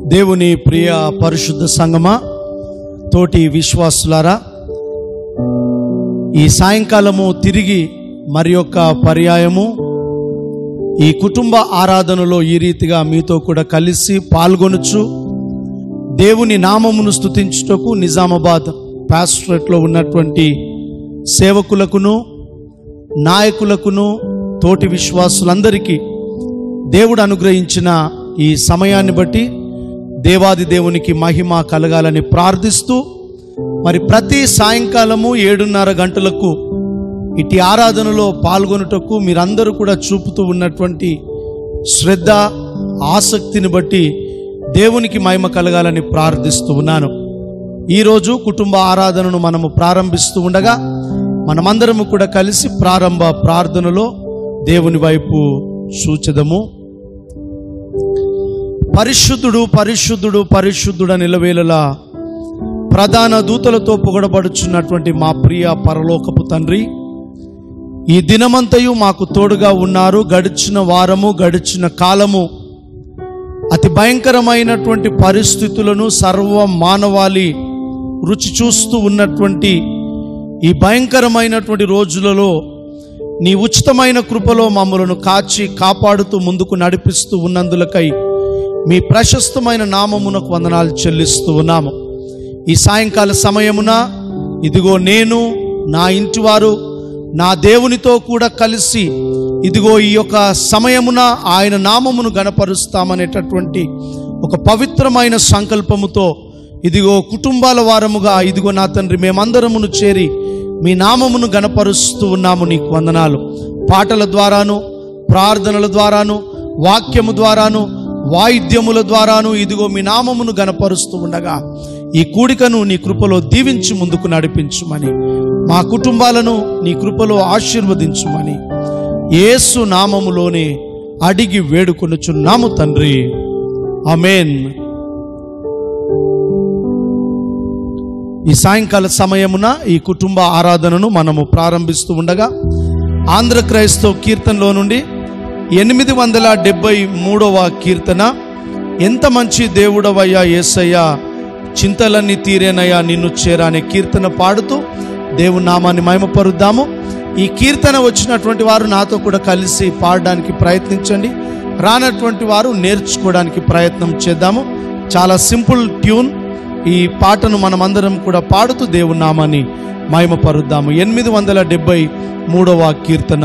దేవుని ప్రియ పరిశుద్ధ సంగమా తోటి విశ్వాసులారా ఈ సాయంకాలము తిరిగి మరి యొక్క పర్యాయము ఈ కుటుంబ ఆరాధనలో ఈ రీతిగా మీతో కూడా కలిసి పాల్గొనొచ్చు దేవుని నామమును స్తుతించుటకు నిజామాబాద్ పాస్ట్రేట్లో ఉన్నటువంటి సేవకులకును నాయకులకును తోటి విశ్వాసులందరికీ దేవుడు అనుగ్రహించిన ఈ సమయాన్ని బట్టి దేవాది దేవునికి మహిమ కలగాలని ప్రార్థిస్తూ మరి ప్రతి సాయంకాలము ఏడున్నర గంటలకు ఇటు ఆరాధనలో పాల్గొనుటకు మీరందరూ కూడా చూపుతూ ఉన్నటువంటి శ్రద్ధ ఆసక్తిని బట్టి దేవునికి మహిమ కలగాలని ప్రార్థిస్తూ ఉన్నాను ఈరోజు కుటుంబ ఆరాధనను మనము ప్రారంభిస్తూ ఉండగా మనమందరము కూడా కలిసి ప్రారంభ ప్రార్థనలో దేవుని వైపు సూచదము పరిశుద్ధుడు పరిశుద్ధుడు పరిశుద్ధుడ నిలవేళలా ప్రధాన దూతలతో పొగడబడుచున్నటువంటి మా ప్రియ పరలోకపు తండ్రి ఈ దినమంతయు మాకు తోడుగా ఉన్నారు గడిచిన వారము గడిచిన కాలము అతి భయంకరమైనటువంటి పరిస్థితులను సర్వ మానవాళి రుచి చూస్తూ ఉన్నటువంటి ఈ భయంకరమైనటువంటి రోజులలో నీ ఉచితమైన కృపలో మమ్మలను కాచి కాపాడుతూ ముందుకు నడిపిస్తూ ఉన్నందులకై మీ ప్రశస్తమైన నామమునకు వందనాలు చెల్లిస్తూ ఉన్నాము ఈ సాయంకాల సమయమున ఇదిగో నేను నా ఇంటివారు నా దేవునితో కూడా కలిసి ఇదిగో ఈ యొక్క సమయమున ఆయన నామమును గణపరుస్తామనేటటువంటి ఒక పవిత్రమైన సంకల్పముతో ఇదిగో కుటుంబాల వారముగా ఇదిగో నా తండ్రి మేమందరమును చేరి మీ నామమును గణపరుస్తూ ఉన్నాము నీకు వందనాలు పాటల ద్వారాను ప్రార్థనల ద్వారాను వాక్యము ద్వారాను వాయిద్యముల ద్వారాను ఇదిగో మీ నామమును గణపరుస్తూ ఉండగా ఈ కూడికను నీ కృపలో దీవించి ముందుకు నడిపించుమని మా కుటుంబాలను నీ కృపలో ఆశీర్వదించుమని యేసు నామములోనే అడిగి వేడుకొనుచున్నాము తండ్రి అమేన్ ఈ సాయంకాల సమయమున ఈ కుటుంబ ఆరాధనను మనము ప్రారంభిస్తూ ఉండగా ఆంధ్ర క్రైస్తవ కీర్తనలో నుండి ఎనిమిది వందల డెబ్బై మూడవ కీర్తన ఎంత మంచి దేవుడవయ్యా యేసయ్యా చింతలన్నీ తీరేనయ్యా నిన్ను చేరా అనే కీర్తన పాడుతూ దేవుని నామాన్ని మహిమపరుద్దాము ఈ కీర్తన వచ్చినటువంటి వారు నాతో కూడా కలిసి పాడడానికి ప్రయత్నించండి రానటువంటి వారు నేర్చుకోవడానికి ప్రయత్నం చేద్దాము చాలా సింపుల్ ట్యూన్ ఈ పాటను మనమందరం కూడా పాడుతూ దేవుని నామాన్ని మహిమపరుద్దాము ఎనిమిది వందల డెబ్బై మూడవ కీర్తన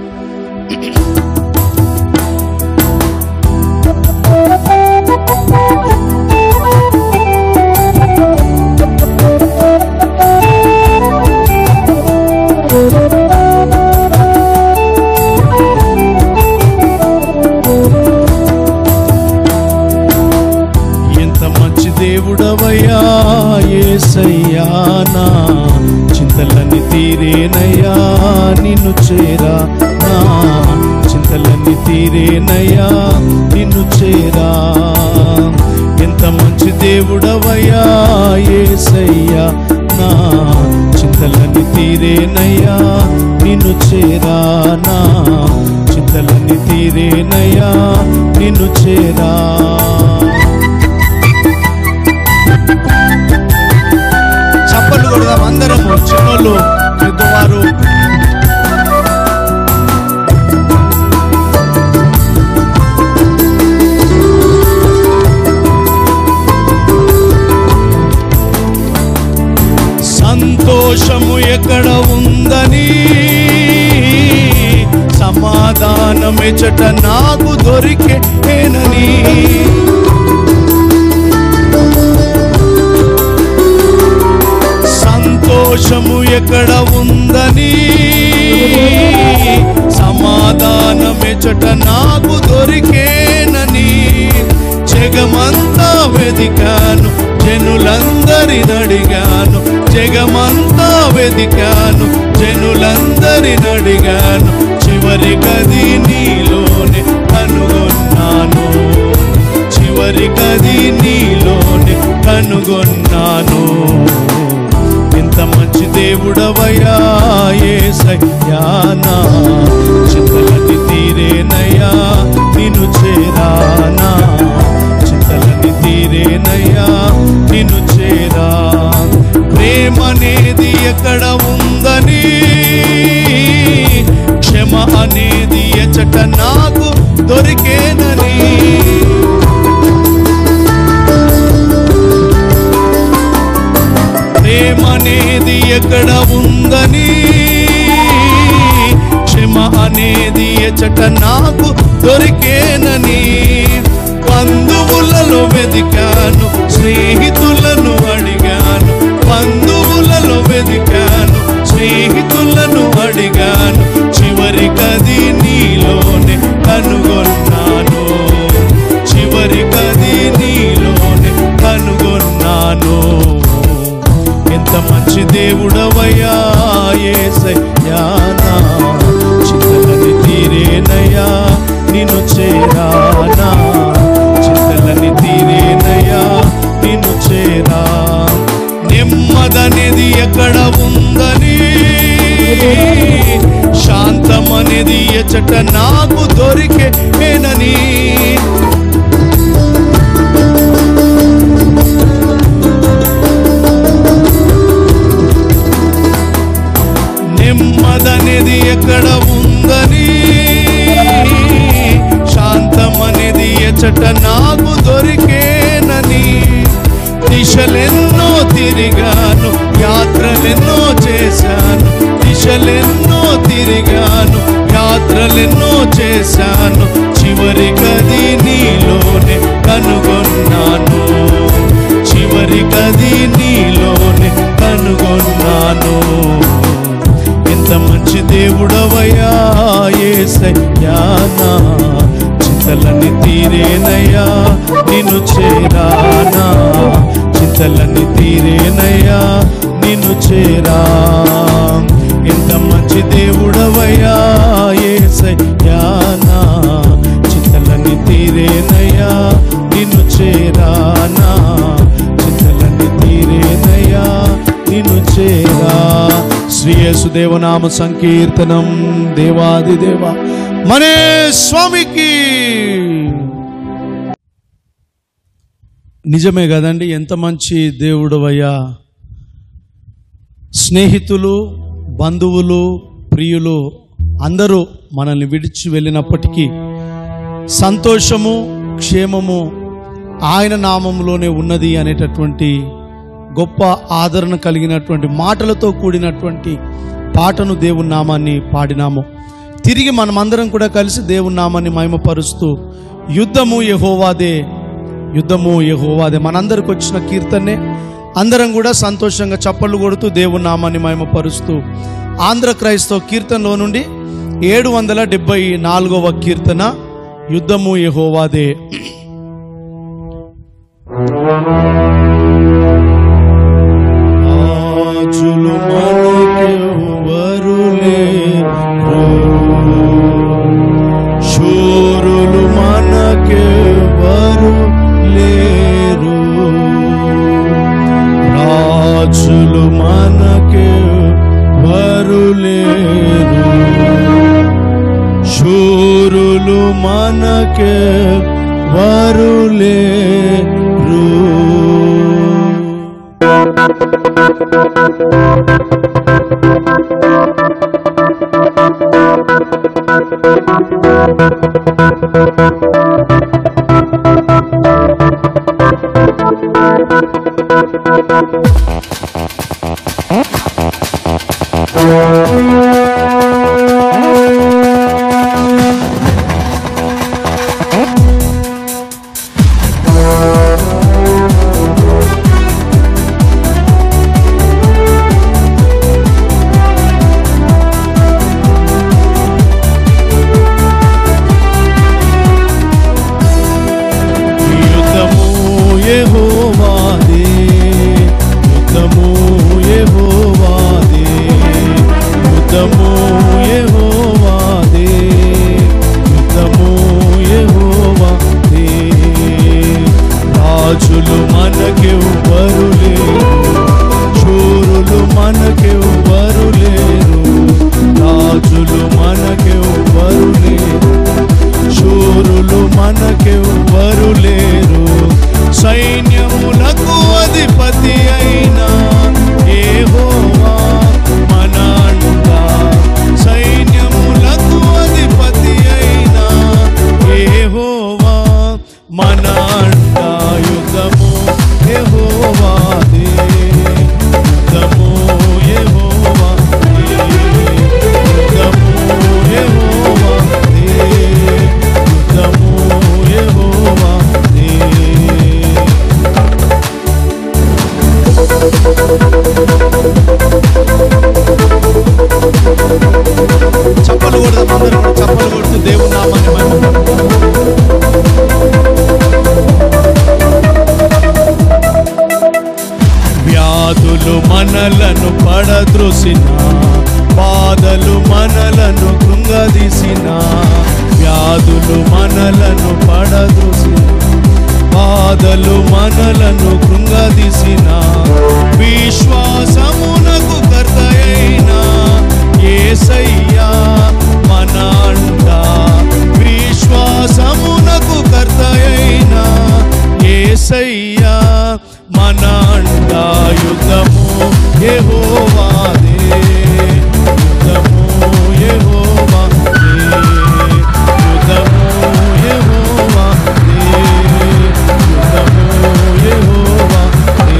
ఎంత మంచి దేవుడవయ్యా ఏసయ్యా నా చింతలన్నీ తీరేనయ్యా నిన్ను చేరా నా చింతలన్నీ తీరేనయ్యా నిన్ను చేరా ఎంత మంచి దేవుడవయ్యా ఏసయ్యా నా చింతలన్నీ తీరేనయ్యా నిన్ను చేరా నా చింతలన్నీ తీరేనయ్యా నిన్ను చేరా చప్పట్లు కొడదాం అందరము చిన్నోళ్ళు పెద్దవారు సంతోషము ఎక్కడ ఉందని సమాధానమెచట నాకు దొరికేనని సంతోషము ఎక్కడ ఉందని సమాధానమెచట నాకు దొరికేనని జగమంతా వెదికాను జనులందరిని అడిగాను జగమంతా వెదికాను జనులందరిని అడిగాను చివరి గది నీలోనే కనుగొన్నాను చివరి గది నీలోనే కనుగొన్నాను ఎంత మంచి దేవుడవయ్యా ఏసయ్యా నా చింతలన్నీ తీరేనయ్యా నిన్ను చేరానా చింతలన్నీ తీరే ఎచట నాకు దొరికేనని బంధువులలో వెదికాను స్నేహితులను అడిగాను బంధువులలో వెదికాను స్నేహితులను అడిగాను చివరికది నీలోనే కనుగొన్నాను చివరికది నీలోనే కనుగొన్నాను ఎంత మంచి దేవుడవయ్యా ఏసయ్యా నా చింతలని తీరేనయ్యా నిన్ను చేరానా చింతలని తీరేనయ్యా నిన్ను చేరా నెమ్మదనేది ఎక్కడ ఉందని శాంతం అనేది ఎచట నాకు దొరికేనని నెమ్మదనేది ఎక్కడ ఉందని శాంతం అనేది ఎచట నాకు దొరికేనని దిశలెన్నో తిరిగాను యాత్రలెన్నో చేశాను దిశలెన్నో తిరిగాను యాత్రలెన్నో చేశాను చివరికది నీలోనే కనుగొన్నాను చివరికది నీలోనే కనుగొన్నాను ఎంత మంచి దేవుడవయ్యా ఏసయ్యా నా చింతలని తీరేనయ్యా నిన్ను చేరానా చింతలని తీరేనయ్యా నిన్ను చేరా ఎంత మంచి దేవుడవయ్యా ఏసయ్యా నా చింతలని తీరేనయ్యా నిన్ను చేరానా చింతలని తీరేనయ్యా నిన్ను చేరా శ్రీ యేసుదేవనామ సంకీర్తనం దేవాది దేవ మనే స్వామికి నిజమే కదండి ఎంత మంచి దేవుడు అయ్యా స్నేహితులు బంధువులు ప్రియులు అందరూ మనల్ని విడిచి వెళ్ళినప్పటికీ సంతోషము క్షేమము ఆయన నామంలోనే ఉన్నది అనేటటువంటి గొప్ప ఆదరణ కలిగినటువంటి మాటలతో కూడినటువంటి పాటను దేవుని నామాన్ని పాడినాము తిరిగి మనమందరం కూడా కలిసి దేవుని నామాన్ని మహిమపరుస్తూ యుద్ధము యెహోవాదే యుద్ధము యెహోవాదే మనందరికి వచ్చిన కీర్తనే అందరం కూడా సంతోషంగా చప్పళ్ళు కొడుతూ దేవుని నామాన్ని మహిమపరుస్తూ ఆంధ్ర క్రైస్తవ కీర్తనలో నుండి ఏడు వందల డెబ్బై నాలుగవ కీర్తన యుద్ధము యెహోవాదే రాజులు మనకెవ్వరు లేరు శూరులు మనకెవ్వరు లేరు రాజులు మనకెవ్వరు లేరు శూరులు మనకెవ్వరు లేరు యుద్ధము యెహోవాదే యుద్ధము యెహోవాదే యుద్ధము యెహోవాదే యుద్ధము యెహోవాదే రాజులు మనకెవ్వరు లేరు శూరులు మనకెవ్వరు లేరు రాజులు మనకెవ్వరు లేరు శూరులు మనకెవ్వరు లేరు సైన్యములకు అధిపతి అయినా ఏహోవా మన అండ సైన్యములకు అధిపతి అయినా ఏహోవా మన అండ యుద్ధము యెహోవాదే యుద్ధము యెహోవాదే యుద్ధము యెహోవాదే మనలను పడద్రోసిన బాధలు మనలను కృంగదీసిన వ్యాధులు మనలను పడద్రోసిన బాధలు మనలను కృంగదీసిన విశ్వాసమునకు కర్తయైన ఏసయ్యా మన అండ విశ్వాసమునకు కర్తయైన ఏసయ్యా మన అండ యుద్ధము యెహోవాదే యుద్ధము యెహోవాదే యుద్ధము యెహోవాదే యుద్ధము యెహోవాదే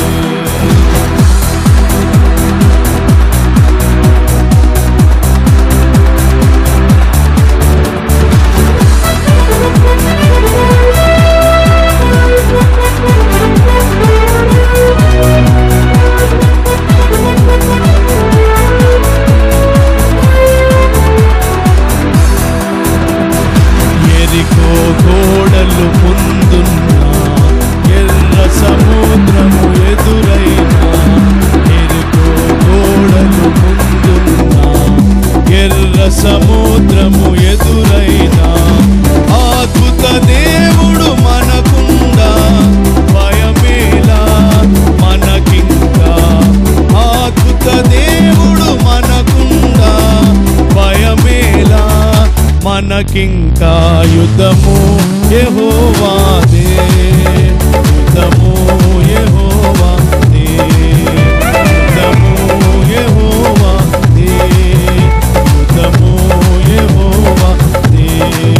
ఎరికో గోడలు ముందున్నా ఎర్ర సముద్రము ఎదురైనా ఎరికో గోడలు ముందున్నా ఎర్ర సముద్రము ఎదురైనా అద్భుత దేవుడు మనకుండా భయమేలా మనకింకా అద్భుత దేవుడు మనకుండా భయమేలా మనకింకా యుద్ధము యెహోవాదే యుద్ధము యెహోవాదే యుద్ధము యెహోవాదే యుద్ధము యెహోవాదే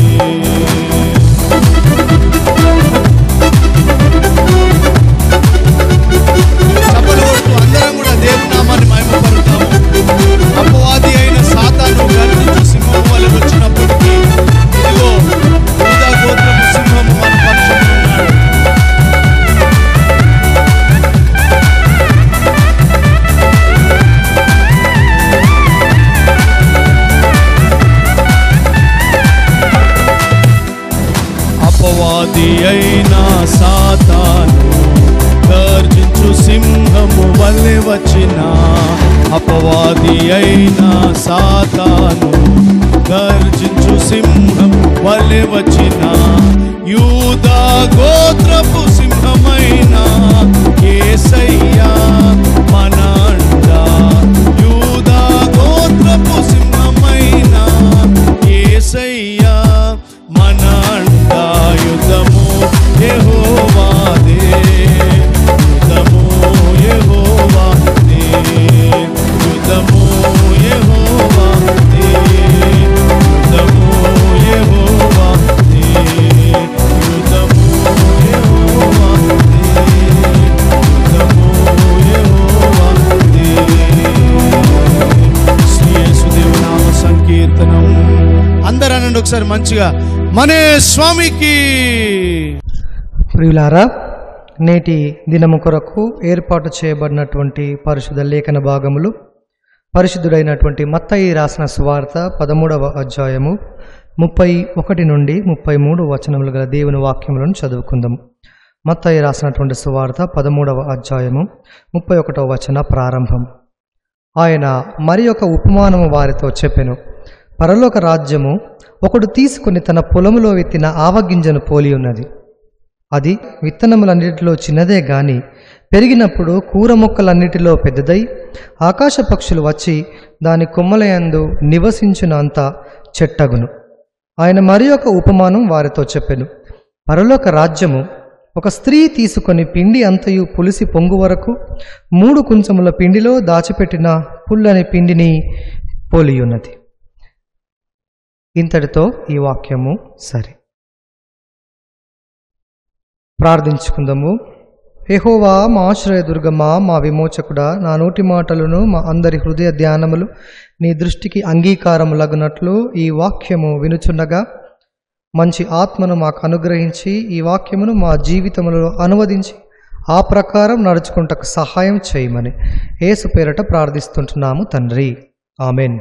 చప్పలు కొడుతూ అందరం కూడా దేవుని నామాన్ని మహిమపడతాము అపవాది అయిన సాతాను గర్జించు సింహం వలె వచ్చినప్పటికీ ఇదిగో యూదా గోత్రపు సింహము మన పక్షంలో ఉన్నాడు అపవాది అయిన సాతాను గర్జించు సింహము వల్లే వచ్చిన అపవాది అయిన సాతాను గర్జించు సింహం వల్లే వచ్చిన యూదా గోత్రపు సింహమైన ఏసయ్యా మన అండ యూదా గోత్రపు సింహమైన ఏసయ్యా మన అండ యుద్ధము యెహోవాదే యుద్ధము యెహోవాదే యుద్ధము యెహోవాదే యుద్ధము యెహోవాదే యుద్ధము యెహోవాదే యుద్ధము యెహోవాదే శ్రీ యేసుదేవు నామ సంకీర్తనం అందరూ అనండి ఒకసారి మంచిగా మనే స్వామికి ప్రియులారా నేటి దినము కొరకు ఏర్పాటు చేయబడినటువంటి పరిశుద్ధ లేఖన భాగములు పరిశుద్ధుడైనటువంటి మత్తయి రాసిన సువార్త పదమూడవ అధ్యాయము ముప్పై ఒకటి నుండి ముప్పై మూడు వచనములు గల దేవుని వాక్యములను చదువుకుందాము మత్తయి రాసినటువంటి సువార్త పదమూడవ అధ్యాయము ముప్పై ఒకటవ వచన ప్రారంభం ఆయన మరి ఒక ఉపమానము వారితో చెప్పెను పరలోక రాజ్యము ఒకడు తీసుకుని తన పొలములో విత్తిన ఆవగింజను పోలి ఉన్నది అది విత్తనములన్నిటిలో చిన్నదే గాని పెరిగినప్పుడు కూర మొక్కలన్నిటిలో పెద్దదై ఆకాశ పక్షులు వచ్చి దాని కొమ్మలయందు నివసించినంత చెట్టగును ఆయన మరి ఒక ఉపమానం వారితో చెప్పెను పరలోక రాజ్యము ఒక స్త్రీ తీసుకొని పిండి అంతయు పులిసి పొంగు వరకు మూడు కుంచముల పిండిలో దాచిపెట్టిన పుల్లని పిండిని పోలియున్నది ఇంతటితో ఈ వాక్యము సరే ప్రార్థించుకుందాము యెహోవా మా ఆశ్రయ దుర్గమా మా విమోచకుడా నా నోటి మాటలను మా అందరి హృదయ ధ్యానములు నీ దృష్టికి అంగీకారములగునట్లు ఈ వాక్యము వినుచుండగా మంచి ఆత్మను మాకు అనుగ్రహించి ఈ వాక్యమును మా జీవితములలో అనువదించి ఆ ప్రకారం నడుచుకుంటకు సహాయం చేయమని యేసు పేరట ప్రార్థిస్తుంటున్నాము తండ్రి ఆమెన్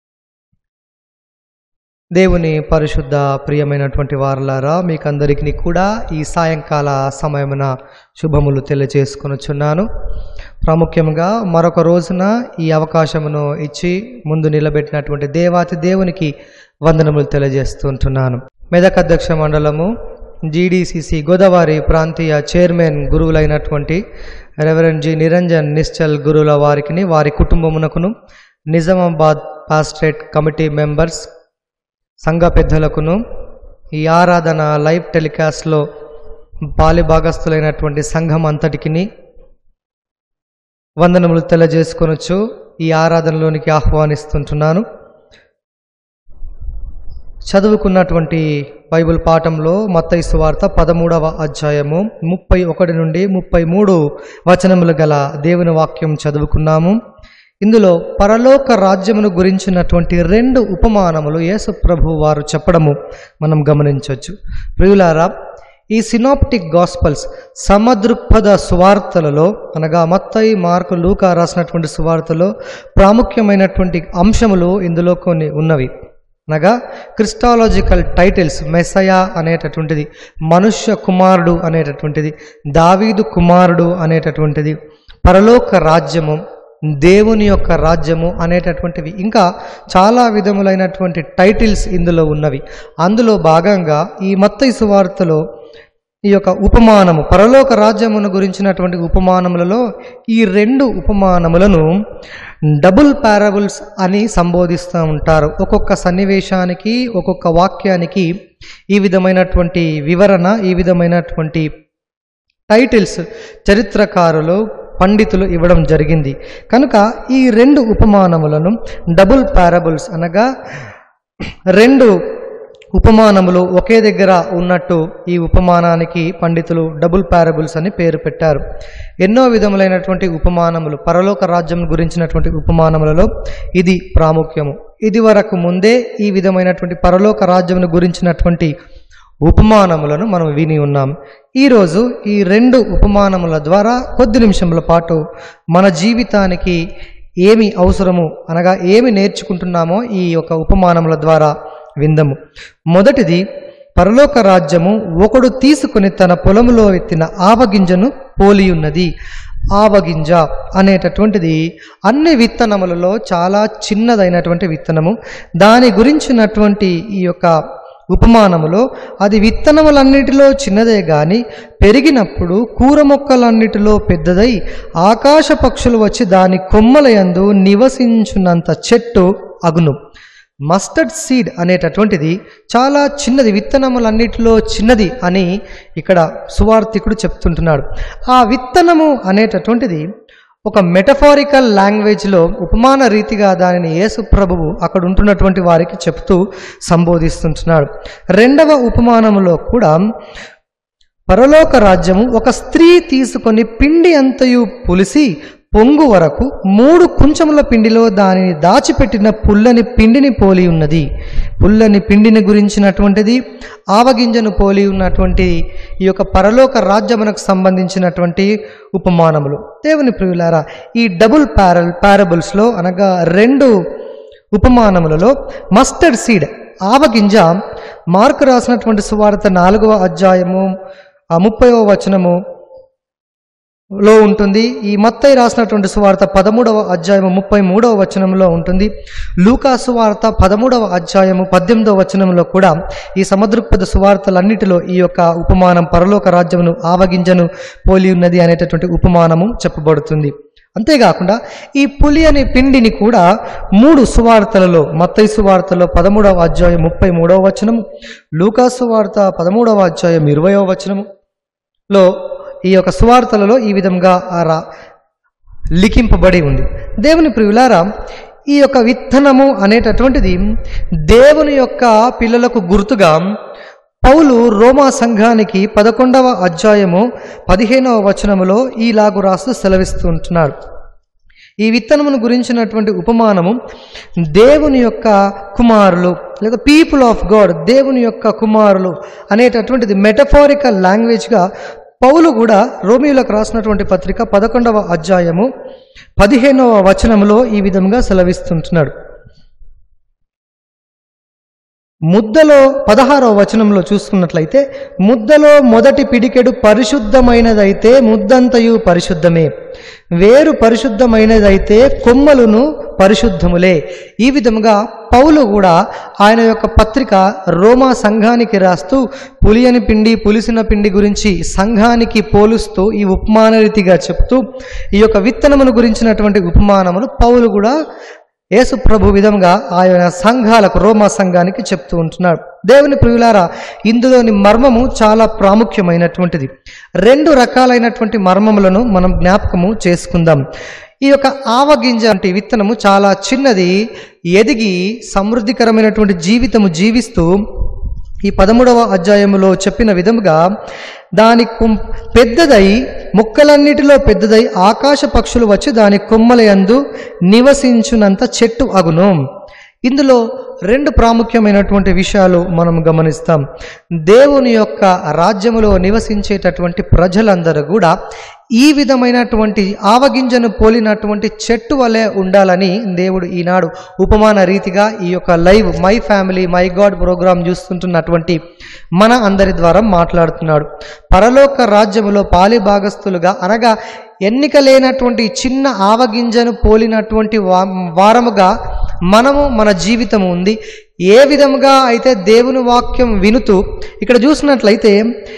దేవుని పరిశుద్ధ ప్రియమైనటువంటి వారలారా మీకందరికీ కూడా ఈ సాయంకాల సమయమున శుభములు తెలియజేసుకొనుచున్నాను ప్రాముఖ్యంగా మరొక రోజున ఈ అవకాశమును ఇచ్చి ముందు నిలబెట్టినటువంటి దేవాతి దేవునికి వందనములు తెలియజేస్తుంటున్నాను మెదక్ అధ్యక్ష మండలము జీడీసీసీ గోదావరి ప్రాంతీయ చైర్మన్ గురువులైనటువంటి రెవరెండ్ జి నిరంజన్ నిశ్చల్ గురువుల వారికి వారి కుటుంబమునకును నిజామాబాద్ పాస్ట్రేట్ కమిటీ మెంబర్స్ సంఘ పెద్దలకును ఈ ఆరాధన లైవ్ టెలికాస్ట్లో పాలి భాగస్థులైనటువంటి సంఘం అంతటికిని వందనములు తెలియజేసుకొనొచ్చు ఈ ఆరాధనలోనికి ఆహ్వానిస్తుంటున్నాను చదువుకున్నటువంటి బైబిల్ పాఠంలో మత్తయి సువార్త పదమూడవ అధ్యాయము ముప్పై ఒకటి నుండి ముప్పై మూడు వచనములు గల దేవుని వాక్యం చదువుకున్నాము ఇందులో పరలోక రాజ్యమును గురించినటువంటి రెండు ఉపమానములు యేసు ప్రభు వారు చెప్పడము మనం గమనించవచ్చు ప్రియులారా ఈ సినాప్టిక్ గాస్పల్స్ సమదృక్పథ సువార్తలలో అనగా మత్తయి మార్కు లూకా రాసినటువంటి సువార్తలో ప్రాముఖ్యమైనటువంటి అంశములు ఇందులో కొన్ని ఉన్నవి అనగా క్రిస్టాలజికల్ టైటిల్స్ మెస్సయా అనేటటువంటిది మనుష్య కుమారుడు అనేటటువంటిది దావీదు కుమారుడు అనేటటువంటిది పరలోక రాజ్యము దేవుని యొక్క రాజ్యము అనేటటువంటివి ఇంకా చాలా విధములైనటువంటి టైటిల్స్ ఇందులో ఉన్నవి అందులో భాగంగా ఈ మత్తయి సువార్తలో ఈ యొక్క ఉపమానము పరలోక రాజ్యమును గురించినటువంటి ఉపమానములలో ఈ రెండు ఉపమానములను డబుల్ పారబుల్స్ అని సంబోధిస్తూ ఉంటారు ఒక్కొక్క సన్నివేశానికి ఒక్కొక్క వాక్యానికి ఈ విధమైనటువంటి వివరణ ఈ విధమైనటువంటి టైటిల్స్ చరిత్రకారులు పండితులు ఇవ్వడం జరిగింది కనుక ఈ రెండు ఉపమానములను డబుల్ పారబుల్స్ అనగా రెండు ఉపమానములు ఒకే దగ్గర ఉన్నట్టు ఈ ఉపమానానికి పండితులు డబుల్ పారబుల్స్ అని పేరు పెట్టారు ఎన్నో విధములైనటువంటి ఉపమానములు పరలోక రాజ్యం గురించినటువంటి ఉపమానములలో ఇది ప్రాముఖ్యము ఇది వరకు ముందే ఈ విధమైనటువంటి పరలోక రాజ్యమును గురించినటువంటి ఉపమానములను మనం విని ఉన్నాం ఈరోజు ఈ రెండు ఉపమానముల ద్వారా కొద్ది నిమిషముల పాటు మన జీవితానికి ఏమి అవసరము అనగా ఏమి నేర్చుకుంటున్నామో ఈ యొక్క ఉపమానముల ద్వారా విందము మొదటిది పరలోక రాజ్యము ఒకడు తీసుకుని తన పొలములో ఎత్తిన ఆవగింజను పోలియున్నది ఆవగింజ అనేటటువంటిది అన్ని విత్తనములలో చాలా చిన్నదైనటువంటి విత్తనము దాని గురించినటువంటి ఈ యొక్క ఉపమానములో అది విత్తనములన్నిటిలో చిన్నదే గాని పెరిగినప్పుడు కూర మొక్కలన్నిటిలో పెద్దదై ఆకాశ పక్షులు వచ్చి దాని కొమ్మలయందు నివసించున్నంత చెట్టు అగును మస్టర్డ్ సీడ్ అనేటటువంటిది చాలా చిన్నది విత్తనములన్నిటిలో చిన్నది అని ఇక్కడ సువార్థికుడు చెప్తుంటున్నాడు ఆ విత్తనము అనేటటువంటిది ఒక మెటఫారికల్ లాంగ్వేజ్లో ఉపమాన రీతిగా దానిని యేసు ప్రభువు అక్కడ ఉంటున్నటువంటి వారికి చెప్తూ సంబోధిస్తుంటున్నాడు రెండవ ఉపమానములో కూడా పరలోక రాజ్యము ఒక స్త్రీ తీసుకొని పిండి అంతయు పులిసి పొంగు వరకు మూడు కుంచముల పిండిలో దానిని దాచిపెట్టిన పుల్లని పిండిని పోలి ఉన్నది పుల్లని పిండిని గురించినటువంటిది ఆవగింజను పోలి ఉన్నటువంటి ఈ యొక్క పరలోక రాజ్యమునకు సంబంధించినటువంటి ఉపమానములు దేవుని ప్రియులారా ఈ డబుల్ ప్యారల్ పారబుల్స్లో అనగా రెండు ఉపమానములలో మస్టర్డ్ సీడ్ ఆవగింజ మార్కు రాసినటువంటి సువార్త నాలుగవ అధ్యాయము ఆ ముప్పైవ వచనము లో ఉంటుంది ఈ మత్తయి రాసినటువంటి సువార్త పదమూడవ అధ్యాయము ముప్పై మూడవ వచనంలో ఉంటుంది లూకా సువార్త పదమూడవ అధ్యాయము పద్దెనిమిదవ వచనంలో కూడా ఈ సముద్రపద సువార్తలన్నిటిలో ఈ యొక్క ఉపమానం పరలోక రాజ్యమును ఆవగింజను పోలి ఉన్నది అనేటటువంటి ఉపమానము చెప్పబడుతుంది అంతేకాకుండా ఈ పులి అనే పిండిని కూడా మూడు సువార్తలలో మత్తయి సువార్తలో పదమూడవ అధ్యాయం ముప్పై మూడవ వచనము లూకా సువార్త పదమూడవ అధ్యాయం ఇరవయవ వచనము లో ఈ యొక్క సువార్తలలో ఈ విధంగా ఆ రా లిఖింపబడి ఉంది దేవుని ప్రియులారా ఈ యొక్క విత్తనము అనేటటువంటిది దేవుని యొక్క పిల్లలకు గుర్తుగా పౌలు రోమా సంఘానికి పదకొండవ అధ్యాయము పదిహేనవ వచనములో ఈలాగు రాస్తూ సెలవిస్తుంటున్నాడు ఈ విత్తనమును గురించినటువంటి ఉపమానము దేవుని యొక్క కుమారులు లేదా పీపుల్ ఆఫ్ గాడ్ దేవుని యొక్క కుమారులు అనేటటువంటిది మెటఫారికల్ లాంగ్వేజ్గా పౌలు కూడా రోమియోలకు రాసినటువంటి పత్రిక పదకొండవ అధ్యాయము పదిహేనవ వచనములో ఈ విధంగా సెలవిస్తుంటున్నాడు ముద్దలో పదహారవ వచనంలో చూసుకున్నట్లయితే ముద్దలో మొదటి పిడికెడు పరిశుద్ధమైనదైతే ముద్దంతయు పరిశుద్ధమే వేరు పరిశుద్ధమైనదైతే కొమ్మలును పరిశుద్ధములే ఈ విధముగా పౌలు కూడా ఆయన యొక్క పత్రిక రోమా సంఘానికి రాస్తూ పులియని పిండి పులిసిన పిండి గురించి సంఘానికి పోలుస్తూ ఈ ఉపమాన రీతిగా చెప్తూ ఈ యొక్క విత్తనమును గురించినటువంటి ఉపమానమును పౌలు కూడా యేసు ప్రభు విధంగా ఆయన సంఘాలకు రోమా సంఘానికి చెప్తూ ఉంటున్నాడు దేవుని ప్రియులారా ఇందులోని మర్మము చాలా ప్రాముఖ్యమైనటువంటిది రెండు రకాలైనటువంటి మర్మములను మనం జ్ఞాపకము చేసుకుందాం ఈ యొక్క ఆవగింజ అంటే విత్తనము చాలా చిన్నది ఎదిగి సమృద్ధికరమైనటువంటి జీవితము జీవిస్తూ ఈ పదమూడవ అధ్యాయములో చెప్పిన విధముగా దాని కొం పెద్దదై ముక్కలన్నిటిలో పెద్దదై ఆకాశ పక్షులు వచ్చి దాని కొమ్మల యందు నివసించునంత చెట్టు అగును ఇందులో రెండు ప్రాముఖ్యమైనటువంటి విషయాలు మనం గమనిస్తాం దేవుని యొక్క రాజ్యములో నివసించేటటువంటి ప్రజలందరూ కూడా ఈ విధమైనటువంటి ఆవగింజను పోలినటువంటి చెట్టు వలె ఉండాలని దేవుడు ఈనాడు ఉపమాన రీతిగా ఈ యొక్క live my family my God programme చూస్తుంటున్నటువంటి మన అందరి ద్వారా మాట్లాడుతున్నాడు పరలోక రాజ్యములో పాలి భాగస్థులుగా అనగా ఎన్నిక లేనటువంటి చిన్న ఆవగింజను పోలినటువంటి వా వారముగా మనము మన జీవితం ఉంది ఏ విధముగా అయితే దేవుని వాక్యం వినుతూ ఇక్కడ చూసినట్లయితే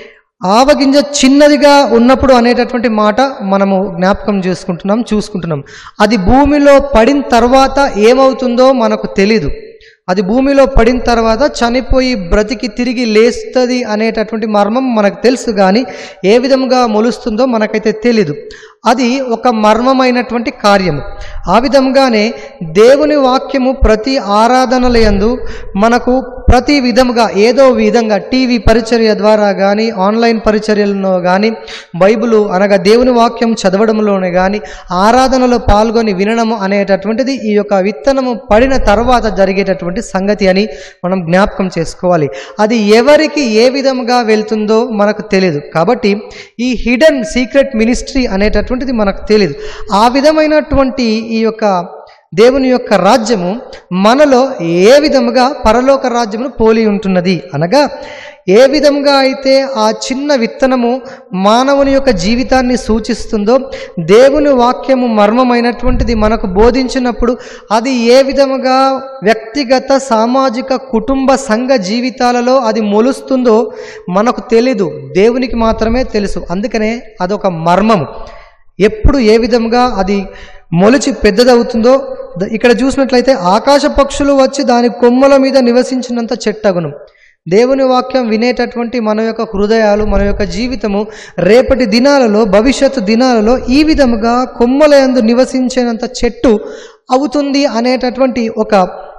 ఆవగింజ చిన్నదిగా ఉన్నప్పుడు అనేటటువంటి మాట మనము జ్ఞాపకం చేసుకుంటున్నాం చూసుకుంటున్నాం అది భూమిలో పడిన తర్వాత ఏమవుతుందో మనకు తెలీదు అది భూమిలో పడిన తర్వాత చనిపోయి బ్రతికి తిరిగి లేస్తుంది అనేటటువంటి మర్మం మనకు తెలుసు కానీ ఏ విధంగా మొలుస్తుందో మనకైతే తెలీదు అది ఒక మర్మమైనటువంటి కార్యము ఆ విధంగానే దేవుని వాక్యము ప్రతి ఆరాధనల యందు మనకు ప్రతి విధముగా ఏదో విధంగా టీవీ పరిచర్య ద్వారా కానీ ఆన్లైన్ పరిచర్యలలో కానీ బైబిలు అనగా దేవుని వాక్యం చదవడంలోనే కానీ ఆరాధనలో పాల్గొని వినడము అనేటటువంటిది ఈ యొక్క విత్తనము పడిన తర్వాత జరిగేటటువంటి సంగతి అని మనం జ్ఞాపకం చేసుకోవాలి అది ఎవరికి ఏ విధంగా వెళ్తుందో మనకు తెలియదు కాబట్టి ఈ హిడెన్ సీక్రెట్ మినిస్ట్రీ అనేటటువంటిది మనకు తెలియదు ఆ విధమైనటువంటి ఈ యొక్క దేవుని యొక్క రాజ్యము మనలో ఏ విధముగా పరలోక రాజ్యమును పోలి ఉంటున్నది అనగా ఏ విధంగా అయితే ఆ చిన్న విత్తనము మానవుని యొక్క జీవితాన్ని సూచిస్తుందో దేవుని వాక్యము మర్మమైనటువంటిది మనకు బోధించినప్పుడు అది ఏ విధముగా వ్యక్తిగత సామాజిక కుటుంబ సంఘ జీవితాలలో అది మొలుస్తుందో మనకు తెలీదు దేవునికి మాత్రమే తెలుసు అందుకనే అదొక మర్మము ఎప్పుడు ఏ విధంగా అది మొలిచి పెద్దదవుతుందో ద- ఇక్కడ చూసినట్లయితే ఆకాశ పక్షులు వచ్చి దాని కొమ్మల మీద నివసించినంత చెట్టగును దేవుని వాక్యం వినేటటువంటి మన యొక్క హృదయాలు మన యొక్క జీవితము రేపటి దినాలలో భవిష్యత్తు దినాలలో ఈ విధముగా కొమ్మల యందు నివసించేంత చెట్టు అవుతుంది అనేటటువంటి ఒక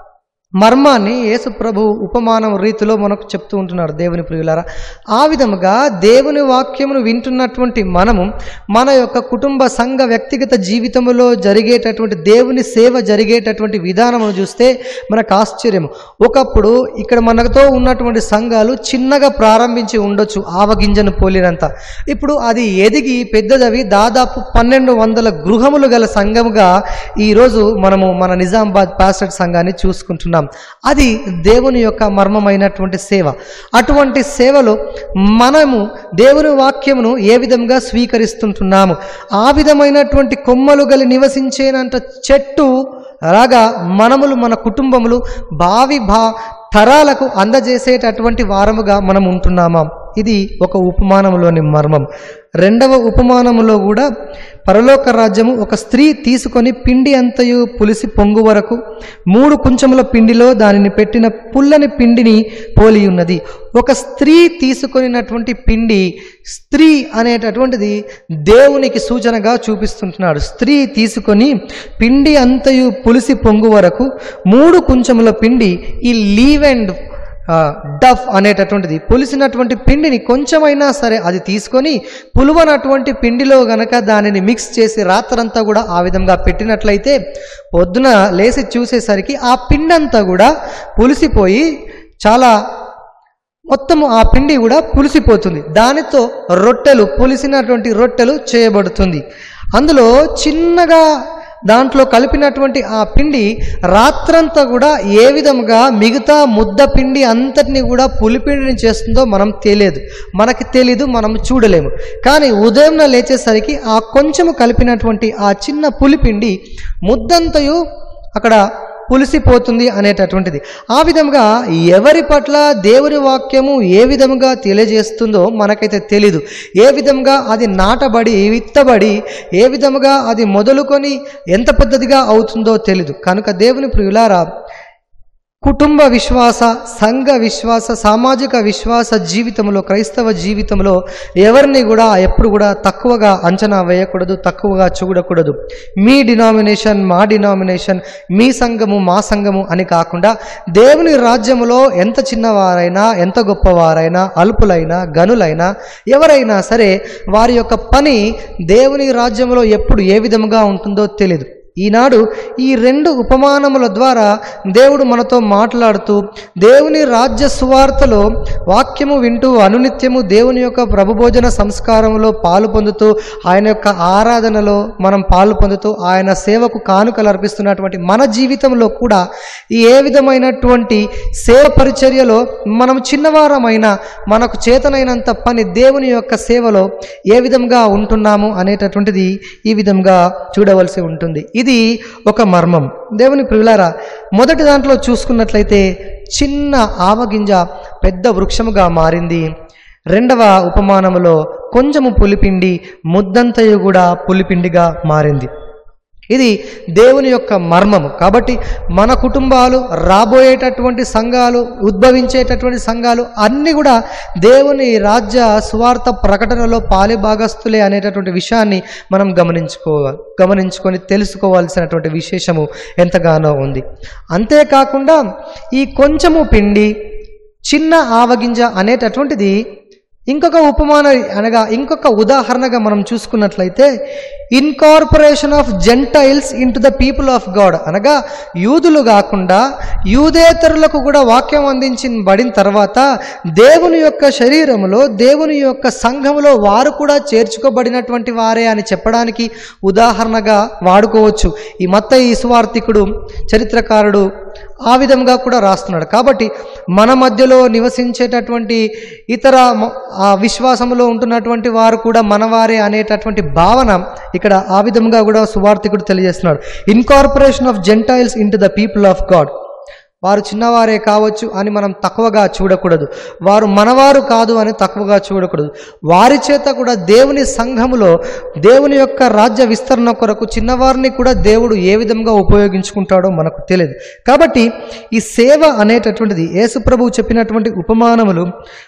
మర్మాన్ని యేసు ప్రభు ఉపమానం రీతిలో మనకు చెప్తూ ఉంటున్నాడు దేవుని ప్రియులారా ఆ విధముగా దేవుని వాక్యమును వింటున్నటువంటి మనము మన యొక్క కుటుంబ సంఘ వ్యక్తిగత జీవితంలో జరిగేటటువంటి దేవుని సేవ జరిగేటటువంటి విధానమును చూస్తే మనకు ఆశ్చర్యం ఒకప్పుడు ఇక్కడ మనతో ఉన్నటువంటి సంఘాలు చిన్నగా ప్రారంభించి ఉండొచ్చు ఆవగింజను పోలినంత ఇప్పుడు అది ఎదిగి పెద్దదవి దాదాపు పన్నెండు వందల గృహములు గల సంఘముగా ఈరోజు మనము మన నిజామాబాద్ పాస్టర్ సంఘాన్ని చూసుకుంటున్నాం అది దేవుని యొక్క మర్మమైనటువంటి సేవ అటువంటి సేవలో మనము దేవుని వాక్యమును ఏ విధంగా స్వీకరిస్తుంటున్నాము ఆ విధమైనటువంటి కొమ్మలు గలి నివసించేనంత చెట్టు అలాగా మనములు మన కుటుంబములు భావి భా తరాలకు అందజేసేటటువంటి వారముగా మనం ఉంటున్నామా ఇది ఒక ఉపమానములోని మర్మం రెండవ ఉపమానములో కూడా పరలోక రాజ్యము ఒక స్త్రీ తీసుకొని పిండి అంతయు పులిసి పొంగు వరకు మూడు కుంచముల పిండిలో దానిని పెట్టిన పుల్లని పిండిని పోలి ఉన్నది ఒక స్త్రీ తీసుకొనినటువంటి పిండి స్త్రీ అనేటటువంటిది దేవునికి సూచనగా చూపిస్తుంటున్నాడు స్త్రీ తీసుకొని పిండి అంతయు పులిసి పొంగు వరకు మూడు కుంచముల పిండి ఈ లీవ్ అండ్ డఫ్ అనేటటువంటిది పులిసినటువంటి పిండిని కొంచెమైనా సరే అది తీసుకొని పులువనటువంటి పిండిలో గనక దానిని మిక్స్ చేసి రాత్రంతా కూడా ఆ విధంగా పెట్టినట్లయితే పొద్దున లేచి చూసేసరికి ఆ పిండి అంతా కూడా పులిసిపోయి చాలా మొత్తము ఆ పిండి కూడా పులిసిపోతుంది దానితో రొట్టెలు పులిసినటువంటి రొట్టెలు చేయబడుతుంది అందులో చిన్నగా దాంట్లో కలిపినటువంటి ఆ పిండి రాత్రంతా కూడా ఏ విధముగా మిగతా ముద్ద పిండి అంతటిని కూడా పులిపిండిని చేస్తుందో మనం తెలియదు మనకి తెలీదు మనం చూడలేము కానీ ఉదయం లేచేసరికి ఆ కొంచెము కలిపినటువంటి ఆ చిన్న పులిపిండి ముద్దంతయు అక్కడ పులిసిపోతుంది అనేటటువంటిది ఆ విధంగా ఎవరి పట్ల దేవుని వాక్యము ఏ విధముగా తెలియజేస్తుందో మనకైతే తెలీదు ఏ విధంగా అది నాటబడి విత్తబడి ఏ విధముగా అది మొదలుకొని ఎంత పెద్దదిగా అవుతుందో తెలీదు కనుక దేవుని ప్రియులారా కుటుంబ విశ్వాస సంఘ విశ్వాస సామాజిక విశ్వాస జీవితంలో క్రైస్తవ జీవితంలో ఎవరిని కూడా ఎప్పుడు కూడా తక్కువగా అంచనా వేయకూడదు తక్కువగా చూడకూడదు మీ డినామినేషన్ మా డినామినేషన్ మీ సంఘము మా సంఘము అని కాకుండా దేవుని రాజ్యములో ఎంత చిన్నవారైనా ఎంత గొప్పవారైనా అల్పులైనా గనులైనా ఎవరైనా సరే వారి యొక్క పని దేవుని రాజ్యంలో ఎప్పుడు ఏ విధముగా ఉంటుందో తెలియదు ఈనాడు ఈ రెండు ఉపమానముల ద్వారా దేవుడు మనతో మాట్లాడుతూ దేవుని రాజ్య సువార్తలో వాక్యము వింటూ అనునిత్యము దేవుని యొక్క ప్రభుభోజన సంస్కారంలో పాలు పొందుతూ ఆయన యొక్క ఆరాధనలో మనం పాలు పొందుతూ ఆయన సేవకు కానుకలు అర్పిస్తున్నటువంటి మన జీవితంలో కూడా ఈ ఏ విధమైనటువంటి సేవ పరిచర్యలో మనం చిన్నవారమైన మనకు చేతనైనంత పని దేవుని యొక్క సేవలో ఏ విధంగా ఉంటున్నాము అనేటటువంటిది ఈ విధంగా చూడవలసి ఉంటుంది ఇది ఒక మర్మం దేవుని ప్రియులారా మొదటి దాంట్లో చూసుకున్నట్లయితే చిన్న ఆవగింజ పెద్ద వృక్షముగా మారింది రెండవ ఉపమానములో కొంచెము పులిపిండి ముద్దంతయు కూడా పులిపిండిగా మారింది ఇది దేవుని యొక్క మర్మము కాబట్టి మన కుటుంబాలు రాబోయేటటువంటి సంఘాలు ఉద్భవించేటటువంటి సంఘాలు అన్నీ కూడా దేవుని రాజ్య స్వార్థ ప్రకటనలో పాలిభాగస్తులే అనేటటువంటి విషయాన్ని మనం గమనించుకోవాలి గమనించుకొని తెలుసుకోవాల్సినటువంటి విశేషము ఎంతగానో ఉంది అంతేకాకుండా ఈ కొంచెము పిండి చిన్న ఆవగింజ అనేటటువంటిది ఇంకొక ఉపమాన అనగా ఇంకొక ఉదాహరణగా మనం చూసుకున్నట్లయితే incorporation of gentiles in the people of God అనగా యూదులు కాకుండా యూదేతరులకు కూడా వాక్యం అందించబడిన తర్వాత దేవుని యొక్క శరీరములో దేవుని యొక్క సంఘములో వారు కూడా చేర్చుకోబడినటువంటి వారే అని చెప్పడానికి ఉదాహరణగా వాడుకోవచ్చు ఈ మత్త ఈ సువార్థికుడు చరిత్రకారుడు ఆ విధంగా కూడా రాస్తున్నాడు కాబట్టి మన మధ్యలో నివసించేటటువంటి ఇతర మ- ఆ విశ్వాసములో ఉంటున్నటువంటి వారు కూడా మనవారే అనేటటువంటి భావన ఇక్కడ ఆ విధంగా కూడా సువార్థికుడు తెలియజేస్తున్నాడు incorporation of gentiles in the people of God వారు చిన్నవారే కావచ్చు అని మనం తక్కువగా చూడకూడదు వారు మనవారు కాదు అని తక్కువగా చూడకూడదు వారి చేత కూడా దేవుని సంఘములో దేవుని యొక్క రాజ్య విస్తరణ కొరకు చిన్నవారిని కూడా దేవుడు ఏ విధంగా ఉపయోగించుకుంటాడో మనకు తెలియదు కాబట్టి ఈ సేవ అనేటటువంటిది యేసు ప్రభువు చెప్పినటువంటి ఉపమానములు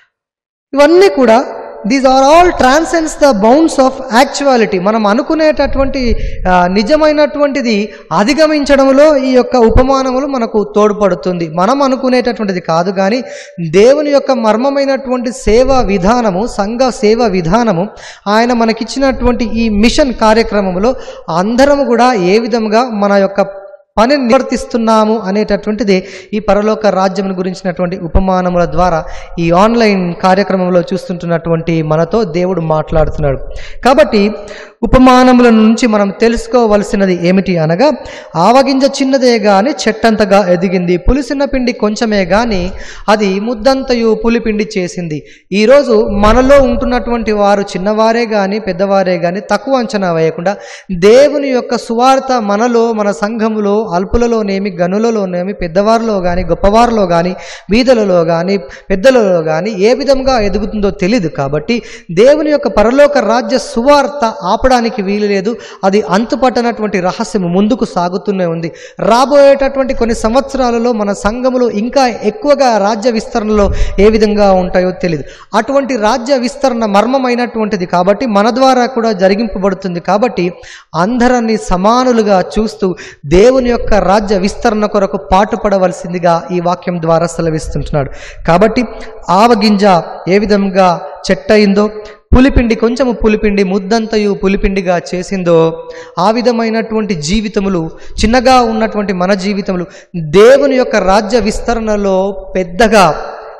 ఇవన్నీ కూడా these are all transcends the bounds of actuality మనం అనుకునేటటువంటి ఆ, నిజమైనటువంటిది అధిగమించడంలో ఈ యొక్క ఉపమానములు మనకు తోడ్పడుతుంది మనం అనుకునేటటువంటిది కాదు కానీ దేవుని యొక్క మర్మమైనటువంటి సేవా విధానము సంఘ సేవ విధానము ఆయన మనకిచ్చినటువంటి ఈ మిషన్ కార్యక్రమంలో అందరము కూడా ఏ విధంగా మన యొక్క పనిని నిర్వర్తిస్తున్నాము అనేటటువంటిది ఈ పరలోక రాజ్యం గురించినటువంటి ఉపమానముల ద్వారా ఈ ఆన్లైన్ కార్యక్రమంలో చూస్తుంటున్నటువంటి మనతో దేవుడు మాట్లాడుతున్నాడు కాబట్టి ఉపమానముల నుంచి మనం తెలుసుకోవలసినది ఏమిటి అనగా ఆవగింజ చిన్నదే గాని చెట్టంతగా ఎదిగింది పులిసిన పిండి కొంచెమే గాని అది ముద్దంతయు పులిపిండి చేసింది ఈరోజు మనలో ఉంటున్నటువంటి వారు చిన్నవారే గాని పెద్దవారే గాని తక్కువ అంచనా వేయకుండా దేవుని యొక్క సువార్త మనలో మన సంఘములో అల్పులలోనేమి గనులలోనేమి పెద్దవారిలో కానీ గొప్పవారిలో కానీ వీధులలో కానీ పెద్దలలో కానీ ఏ విధంగా ఎదుగుతుందో తెలియదు కాబట్టి దేవుని యొక్క పరలోక రాజ్య సువార్త ఆపడానికి వీలు లేదు అది అంతుపట్టనటువంటి రహస్యం ముందుకు సాగుతూనే ఉంది రాబోయేటటువంటి కొన్ని సంవత్సరాలలో మన సంఘములు ఇంకా ఎక్కువగా రాజ్య విస్తరణలో ఏ విధంగా ఉంటాయో తెలియదు అటువంటి రాజ్య విస్తరణ మర్మమైనటువంటిది కాబట్టి మన ద్వారా కూడా జరిగింపబడుతుంది కాబట్టి అందరినీ సమానులుగా చూస్తూ దేవుని యొక్క రాజ్య విస్తరణ కొరకు పాటుపడవలసిందిగా ఈ వాక్యం ద్వారా సెలవిస్తుంటున్నాడు కాబట్టి ఆవగింజ ఏ విధంగా చెట్టయిందో పులిపిండి కొంచెము పులిపిండి ముద్దంతయు పులిపిండిగా చేసిందో ఆ విధమైనటువంటి జీవితములు చిన్నగా ఉన్నటువంటి మన జీవితములు దేవుని యొక్క రాజ్య విస్తరణలో పెద్దగా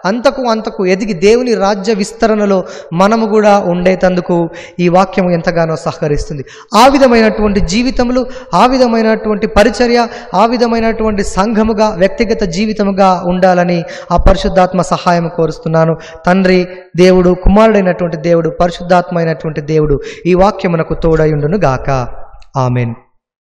అంతకు అంతకు ఎదిగి దేవుని రాజ్య విస్తరణలో మనము కూడా ఉండేటందుకు ఈ వాక్యం ఎంతగానో సహకరిస్తుంది ఆ విధమైనటువంటి జీవితములు ఆ విధమైనటువంటి పరిచర్య ఆ విధమైనటువంటి సంఘముగా వ్యక్తిగత జీవితముగా ఉండాలని ఆ పరిశుద్ధాత్మ సహాయం కోరుస్తున్నాను తండ్రి దేవుడు కుమారుడైనటువంటి దేవుడు పరిశుద్ధాత్మ అయినటువంటి దేవుడు ఈ వాక్యమునకు తోడయుండును గాక ఆమెన్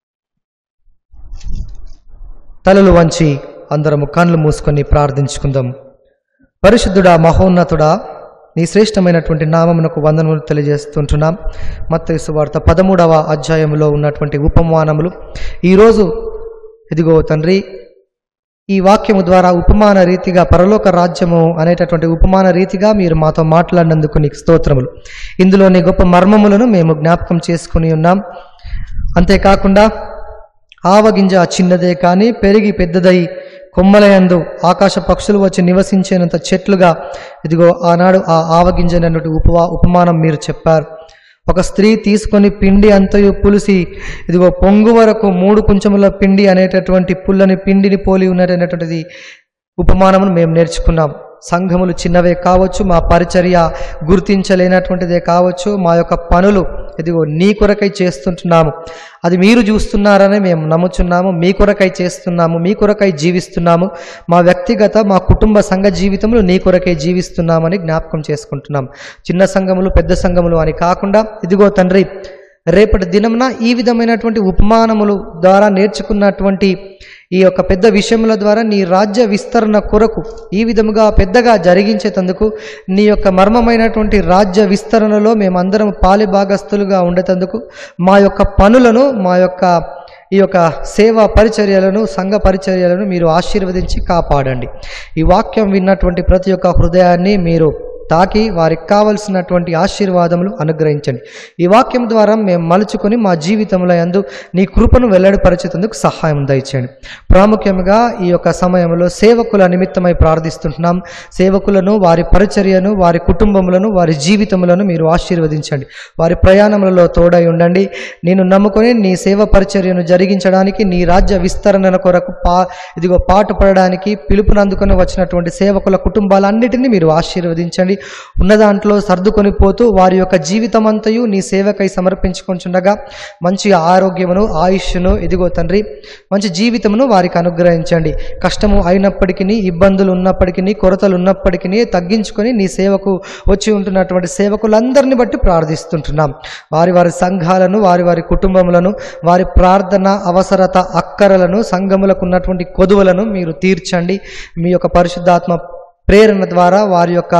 తలలు వంచి అందరము కళ్ళు మూసుకొని ప్రార్థించుకుందాం పరిశుద్ధుడా మహోన్నతుడా నీ శ్రేష్టమైనటువంటి నామమునకు వందనములు తెలియజేస్తుంటున్నాం మత్తయి సువార్త పదమూడవ అధ్యాయంలో ఉన్నటువంటి ఉపమానములు ఈరోజు ఇదిగో తండ్రి ఈ వాక్యము ద్వారా ఉపమాన రీతిగా పరలోక రాజ్యము అనేటటువంటి ఉపమాన రీతిగా మీరు మాతో మాట్లాడినందుకు నీకు స్తోత్రములు ఇందులోని గొప్ప మర్మములను మేము జ్ఞాపకం చేసుకుని ఉన్నాం అంతేకాకుండా ఆవగింజ చిన్నదే కానీ పెరిగి పెద్దదై కొమ్మలయందు ఆకాశ పక్షులు వచ్చి నివసించేంత చెట్లుగా ఇదిగో ఆనాడు ఆ ఆవగింజనటువంటి ఉపవా ఉపమానం మీరు చెప్పారు ఒక స్త్రీ తీసుకొని పిండి అంతయు పులిసి ఇదిగో పొంగు వరకు మూడు కుంచముల పిండి అనేటటువంటి పుల్లని పిండిని పోలి ఉన్నటటువంటిది ఉపమానమును మేము నేర్చుకున్నాం సంఘములు చిన్నవే కావచ్చు మా పరిచర్య గుర్తించలేనటువంటిదే కావచ్చు మా యొక్క పనులు ఇదిగో నీ కొరకై చేస్తుంటున్నాము అది మీరు చూస్తున్నారని మేము నమ్ముచున్నాము మీ కొరకై చేస్తున్నాము మీ కొరకై జీవిస్తున్నాము మా వ్యక్తిగత మా కుటుంబ సంఘ జీవితంలో నీ కొరకై జీవిస్తున్నామని జ్ఞాపకం చేసుకుంటున్నాం చిన్న సంఘములు పెద్ద సంఘములు అని కాకుండా ఇదిగో తండ్రి రేపటి దినమున ఈ విధమైనటువంటి ఉపమానములు ద్వారా నేర్చుకున్నటువంటి ఈ యొక్క పెద్ద విషయముల ద్వారా నీ రాజ్య విస్తరణ కొరకు ఈ విధముగా పెద్దగా జరిగించేటందుకు నీ యొక్క మర్మమైనటువంటి రాజ్య విస్తరణలో మేమందరం పాలి భాగస్థులుగా ఉండేటందుకు మా యొక్క పనులను మా యొక్క ఈ యొక్క సేవా పరిచర్యలను సంఘ పరిచర్యలను మీరు ఆశీర్వదించి కాపాడండి ఈ వాక్యం విన్నటువంటి ప్రతి ఒక్క హృదయాన్ని మీరు తాకి వారికి కావలసినటువంటి ఆశీర్వాదములు అనుగ్రహించండి ఈ వాక్యం ద్వారా మేము మలుచుకొని మా జీవితంలో యందు నీ కృపను వెల్లడిపరిచేందుకు సహాయం దయచేయండి ప్రాముఖ్యంగా ఈ యొక్క సమయంలో సేవకుల నిమిత్తమై ప్రార్థిస్తుంటున్నాం సేవకులను వారి పరిచర్యను వారి కుటుంబములను వారి జీవితములను మీరు ఆశీర్వదించండి వారి ప్రయాణములలో తోడై ఉండండి నేను నమ్ముకొని నీ సేవ పరిచర్యను జరిగించడానికి నీ రాజ్య విస్తరణ కొరకు పా ఇదిగో పాటు పడడానికి పిలుపునందుకొని వచ్చినటువంటి సేవకుల కుటుంబాలన్నిటినీ మీరు ఆశీర్వదించండి ఉన్న దాంట్లో సర్దుకొని పోతూ వారి యొక్క జీవితం అంతయు నీ సేవకై సమర్పించుకుంటుండగా మంచి ఆరోగ్యమును ఆయుష్ను ఇదిగో తండ్రి మంచి జీవితమును వారికి అనుగ్రహించండి కష్టము అయినప్పటికీ ఇబ్బందులు ఉన్నప్పటికీ కొరతలు ఉన్నప్పటికీ తగ్గించుకొని నీ సేవకు వచ్చి ఉంటున్నటువంటి సేవకులందరిని బట్టి ప్రార్థిస్తుంటున్నాం వారి వారి సంఘాలను వారి వారి కుటుంబములను వారి ప్రార్థన అవసరత అక్కరలను సంఘములకు ఉన్నటువంటి కొదువులను మీరు తీర్చండి మీ యొక్క పరిశుద్ధాత్మ ప్రేరణ ద్వారా వారి యొక్క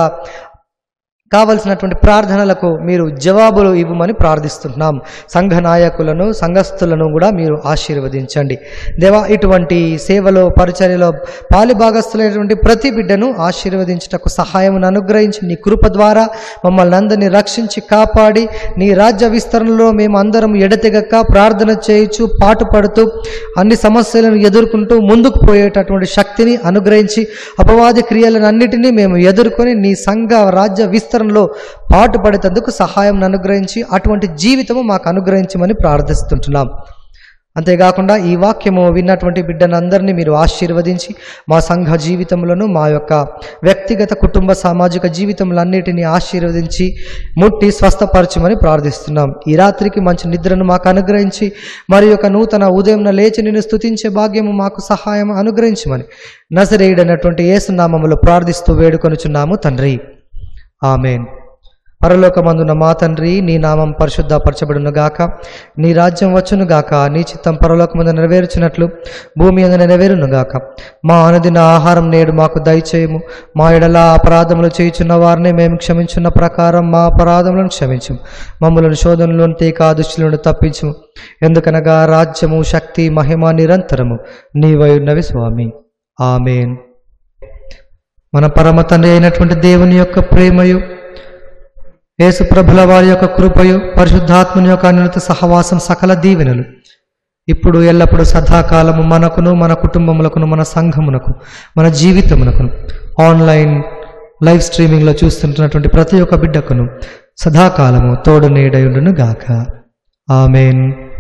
కావలసినటువంటి ప్రార్థనలకు మీరు జవాబులు ఇవ్వమని ప్రార్థిస్తున్నాం సంఘ నాయకులను సంఘస్థులను కూడా మీరు ఆశీర్వదించండి దేవా ఇటువంటి సేవలో పరిచర్యలో పాలిభాగస్థులైనటువంటి ప్రతి బిడ్డను ఆశీర్వదించుటకు సహాయమును అనుగ్రహించి నీ కృప ద్వారా మమ్మల్ని అందరినీ రక్షించి కాపాడి నీ రాజ్య విస్తరణలో మేము అందరం ఎడతెగక ప్రార్థన చేయించు పాటుపడుతూ అన్ని సమస్యలను ఎదుర్కొంటూ ముందుకు పోయేటటువంటి శక్తిని అనుగ్రహించి అపవాది క్రియలను అన్నిటినీ మేము ఎదుర్కొని నీ సంఘ రాజ్య విస్తరణలో పాటుపడేటందుకు సహాయం అనుగ్రహించి అటువంటి జీవితము మాకు అనుగ్రహించమని ప్రార్థిస్తుంటున్నాం అంతేకాకుండా ఈ వాక్యము విన్నటువంటి బిడ్డనందరినీ మీరు ఆశీర్వదించి మా సంఘ జీవితములను మా యొక్క వ్యక్తిగత కుటుంబ సామాజిక జీవితములన్నిటినీ ఆశీర్వదించి ముట్టి స్వస్థపరచమని ప్రార్థిస్తున్నాం ఈ రాత్రికి మంచి నిద్రను మాకు అనుగ్రహించి మరి యొక్క నూతన ఉదయం లేచి నిన్ను స్తుతించే భాగ్యము మాకు సహాయం అనుగ్రహించమని నజరేయుడైనటువంటి యేసునామములో ప్రార్థిస్తూ వేడుకొనుచున్నాము తండ్రి ఆమెన్ పరలోకమందున్న మా తండ్రి నీ నామం పరిశుద్ధపరచబడును గాక నీ రాజ్యం వచ్చును గాక నీ చిత్తం పరలోకమందు నెరవేర్చినట్లు భూమి అందు నెరవేరును గాక మా అనుదిన ఆహారం నేడు మాకు దయచేయము మా ఎడల అపరాధములు చేయుచున్న వారిని మేము క్షమించున్న ప్రకారం మా అపరాధములను క్షమించము మమ్మలను శోధనలోని తీక దుష్టులను తప్పించము ఎందుకనగా రాజ్యము శక్తి మహిమ నిరంతరము నీవై ఉన్నవి స్వామి ఆమెన్ మన పరమ తండ్రి అయినటువంటి దేవుని యొక్క ప్రేమయు యేసుప్రభుల వారి యొక్క కృపయు పరిశుద్ధాత్మని యొక్క అన్యుత సహవాసం సకల దీవెనలు ఇప్పుడు ఎల్లప్పుడూ సదాకాలము మనకును మన కుటుంబములకును మన సంఘమునకు మన జీవితమునకును ఆన్లైన్ లైవ్ స్ట్రీమింగ్లో చూస్తుంటున్నటువంటి ప్రతి ఒక్క బిడ్డకును సదాకాలము తోడు నీడయుండును గాక ఆమెన్